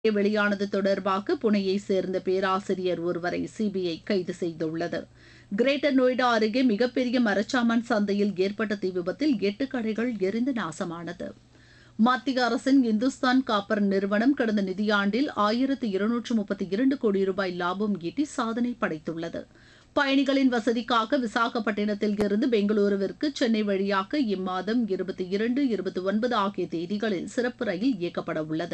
வெளியானது தொடர்பாக புனேயை சேர்ந்த பேராசிரியர் ஒருவரை சிபிஐ கைது செய்துள்ளது கிரேட்டர் நொய்டா அருகே மிகப்பெரிய மரச்சாமான் சந்தையில் ஏற்பட்ட தீ விபத்தில் எட்டு கடைகள் எரிந்து நாசமானது மத்திய அரசின் இந்துஸ்தான் காப்பர் நிறுவனம் கடந்த நிதியாண்டில் ஆயிரத்து இருநூற்று முப்பத்தி இரண்டு கோடி ரூபாய் லாபம் ஈட்டி சாதனை படைத்துள்ளது பயணிகளின் வசதிக்காக விசாகப்பட்டினத்தில் இருந்து பெங்களூருவிற்கு சென்னை வழியாக இம்மாதம் இருபத்தி இரண்டு இருபத்தி ஒன்பது ஆகிய தேதிகளில் சிறப்பு ரயில் இயக்கப்பட உள்ளது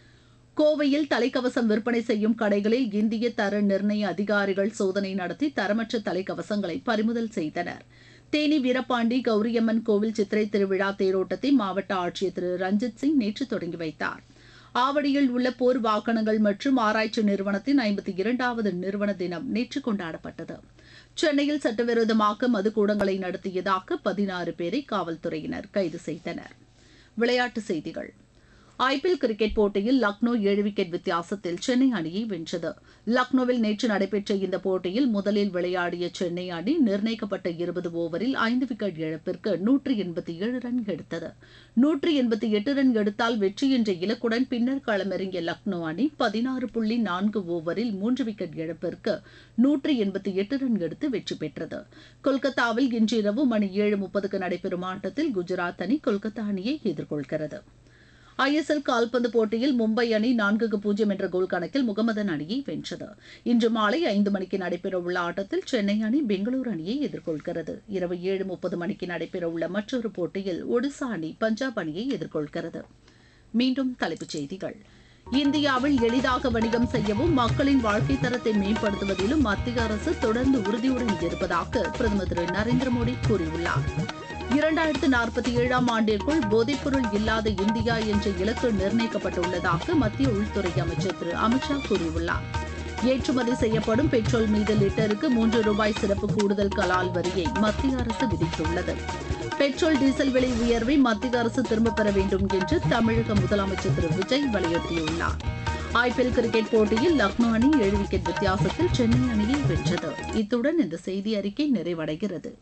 கோவையில் தலைக்கவசம் விற்பனை செய்யும் கடைகளில் இந்திய தர நிர்ணய அதிகாரிகள் சோதனை நடத்தி தரமற்ற தலைக்கவசங்களை பறிமுதல் செய்தனர் தேனி வீரபாண்டி கௌரியம்மன் கோவில் சித்திரை திருவிழா தேரோட்டத்தை மாவட்ட ஆட்சியர் திரு ரஞ்சித் சிங் நேற்று தொடங்கி வைத்தார் ஆவடியில் உள்ள போர் வாகனங்கள் மற்றும் ஆராய்ச்சி நிறுவனத்தின் ஐம்பத்தி இரண்டாவது நிறுவன தினம் நேற்று கொண்டாடப்பட்டது சென்னையில் சட்டவிரோதமாக மதுக்கூடங்களை நடத்தியதாக பதினாறு பேரை காவல்துறையினர் கைது செய்தனர் விளையாட்டுச் செய்திகள் ஐபிஎல் கிரிக்கெட் போட்டியில் லக்னோ ஏழு விக்கெட் வித்தியாசத்தில் சென்னை அணியை வென்றது லக்னோவில் நேற்று நடைபெற்ற இந்த போட்டியில் முதலில் விளையாடிய சென்னை அணி நிர்ணயிக்கப்பட்ட இருபது ஓவரில் ஐந்து விக்கெட் இழப்பிற்கு நூற்றி எண்பத்தி ஏழு ரன் எடுத்தது நூற்றி எண்பத்தி எட்டு ரன் எடுத்தால் வெற்றி என்ற இலக்குடன் பின்னர் களமிறங்கிய லக்னோ அணி பதினாறு புள்ளி நான்கு ஓவரில் மூன்று விக்கெட் இழப்பிற்கு நூற்றி எண்பத்தி எட்டு ரன் எடுத்து வெற்றி பெற்றது கொல்கத்தாவில் இன்றிரவு மணி ஏழு முப்பதுக்கு நடைபெறும் ஆட்டத்தில் குஜராத் அணி கொல்கத்தா அணியை எதிர்கொள்கிறது ஐஎஸ்எல் கால்பந்து போட்டியில் மும்பை அணி நான்குக்கு பூஜ்ஜியம் என்ற கோல் கணக்கில் முகமதன் அணியை வென்றது இன்று மாலை ஐந்து மணிக்கு நடைபெறவுள்ள ஆட்டத்தில் சென்னை அணி பெங்களூரு அணியை எதிர்கொள்கிறது இரவு ஏழு முப்பது மணிக்கு நடைபெறவுள்ள மற்றொரு போட்டியில் ஒடிசா அணி பஞ்சாப் அணியை எதிர்கொள்கிறது மீண்டும் தலைப்புச் செய்திகள் இந்தியாவில் எளிதாக வணிகம் செய்யவும் மக்களின் வாழ்க்கை தரத்தை மேம்படுத்துவதிலும் மத்திய அரசு தொடர்ந்து உறுதியுடன் இருப்பதாக பிரதமர் திரு நரேந்திர மோடி கூறியுள்ளார் இரண்டாயிரத்து நாற்பத்தி ஏழாம் ஆண்டிற்குள் போதைப்பொருள் இல்லாத இந்தியா என்ற இலக்கு நிர்ணயிக்கப்பட்டுள்ளதாக மத்திய உள்துறை அமைச்சர் திரு அமித்ஷா கூறியுள்ளார் ஏற்றுமதி செய்யப்படும் பெட்ரோல் மீது லிட்டருக்கு மூன்று ரூபாய் சிறப்பு கூடுதல் கலால் வரியை மத்திய அரசு விதித்துள்ளது பெட்ரோல் டீசல் விலை உயர்வை மத்திய அரசு திரும்பப் பெற வேண்டும் என்று தமிழக முதலமைச்சர் திரு விஜய் வலியுறுத்தியுள்ளார் ஐபிஎல் கிரிக்கெட் போட்டியில் லக்னோ அணி ஏழு விக்கெட் வித்தியாசத்தில் சென்னை அணியை வென்றது இத்துடன் இந்த செய்தி அறிக்கை நிறைவடைகிறது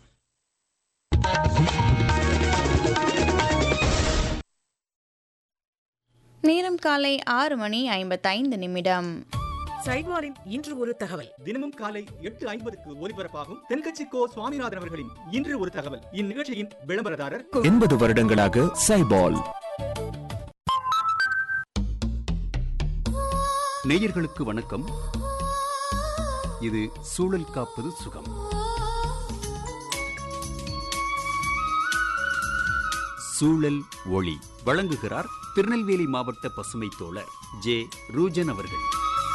நேரம் காலை ஆறு மணி ஐம்பத்தைந்து நிமிடம் சைவாரின் இன்று ஒரு தகவல் தினமும் காலை எட்டு ஐம்பதுக்கு ஒலிபரப்பாகும் தென்கட்சி கோ சுவாமிநாதன் அவர்களின் இன்று ஒரு தகவல் இந்நிகழ்ச்சியின் விளம்பரதாரர் எண்பது வருடங்களாக சைபால் நேயர்களுக்கு வணக்கம் இது சூழல் காப்பது சுகம் சூழல் ஒளி வழங்குகிறார் திருநெல்வேலி மாவட்ட பசுமை தோழர் ஜே ரூஜன் அவர்கள்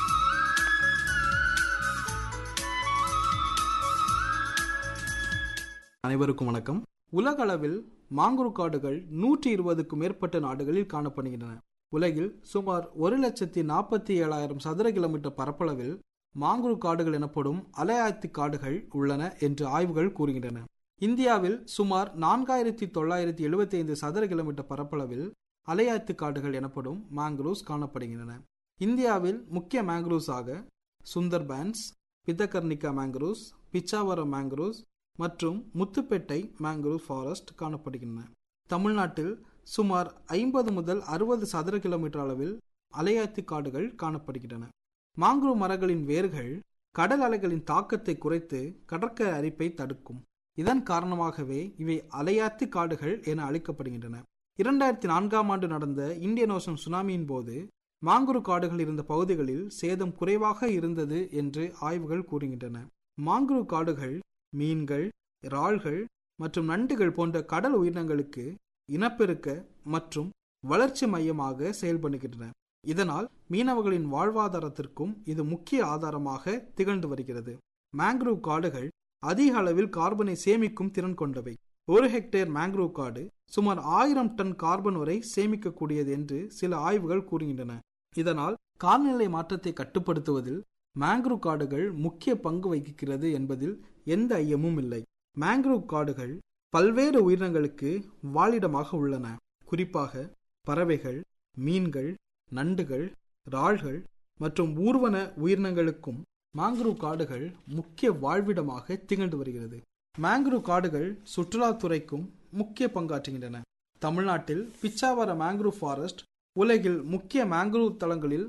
அனைவருக்கும் வணக்கம் உலக அளவில் மாங்குரு காடுகள் நூற்றி இருபதுக்கும் மேற்பட்ட நாடுகளில் காணப்படுகின்றன உலகில் சுமார் ஒரு லட்சத்தி நாற்பத்தி ஏழாயிரம் சதுர கிலோமீட்டர் பரப்பளவில் மாங்குரு காடுகள் எனப்படும் அலையாத்தி காடுகள் உள்ளன என்று ஆய்வுகள் கூறுகின்றன இந்தியாவில் சுமார் நான்காயிரத்தி தொள்ளாயிரத்தி எழுபத்தி ஐந்து சதுர கிலோமீட்டர் பரப்பளவில் அலையாத்து காடுகள் எனப்படும் மேங்க்ரூவ்ஸ் காணப்படுகின்றன இந்தியாவில் முக்கிய மேங்க்ரூவ்ஸ் ஆக சுந்தர்பேன்ஸ் பித்தகர்னிகா மேங்க்ரூவ்ஸ் பிச்சாவரம் மேங்க்ரூவ்ஸ் மற்றும் முத்துப்பேட்டை மேங்க்ரூவ் ஃபாரஸ்ட் காணப்படுகின்றன தமிழ்நாட்டில் சுமார் ஐம்பது முதல் அறுபது சதுர கிலோமீட்டர் அளவில் அலையாத்தி காடுகள் காணப்படுகின்றன மாங்குரூவ் மரங்களின் வேர்கள் கடல் அலைகளின் தாக்கத்தை குறைத்து கடற்கரை அரிப்பை தடுக்கும் இதன் காரணமாகவே இவை அலையாத்தி காடுகள் என அழைக்கப்படுகின்றன இரண்டாயிரத்தி நான்காம் ஆண்டு நடந்த இந்தியன் ஓஷன் சுனாமியின் போது மாங்குரு காடுகள் இருந்த பகுதிகளில் சேதம் குறைவாக இருந்தது என்று ஆய்வுகள் கூறுகின்றன மாங்குரு காடுகள் மீன்கள் இறால்கள் மற்றும் நண்டுகள் போன்ற கடல் உயிரினங்களுக்கு இனப்பெருக்க மற்றும் வளர்ச்சி மையமாக செயல்படுகின்றன இதனால் மீனவர்களின் வாழ்வாதாரத்திற்கும் இது முக்கிய ஆதாரமாக திகழ்ந்து வருகிறது மேங்க்ரூவ் காடுகள் அதிக அளவில் கார்பனை சேமிக்கும் திறன் கொண்டவை ஒரு ஹெக்டேர் மேங்க்ரூவ் காடு சுமார் ஆயிரம் டன் கார்பன் வரை சேமிக்கக்கூடியது என்று சில ஆய்வுகள் கூறுகின்றன இதனால் காலநிலை மாற்றத்தை கட்டுப்படுத்துவதில் மேங்க்ரூவ் காடுகள் முக்கிய பங்கு வகிக்கிறது என்பதில் எந்த ஐயமும் இல்லை மேங்க்ரூவ் காடுகள் பல்வேறு உயிரினங்களுக்கு வாழிடமாக உள்ளன குறிப்பாக பறவைகள் மீன்கள் நண்டுகள் இறால்கள் மற்றும் ஊர்வன உயிரினங்களுக்கும் மேங்க்ரூவ் காடுகள் முக்கிய வாழ்விடமாக திகழ்ந்து வருகிறது மேங்க்ரூவ் காடுகள் சுற்றுலாத்துறைக்கும் முக்கிய பங்காற்றுகின்றன தமிழ்நாட்டில் பிச்சாவர மேங்க்ரூவ் ஃபாரஸ்ட் உலகில் முக்கிய மேங்க்ரூவ் தளங்களில்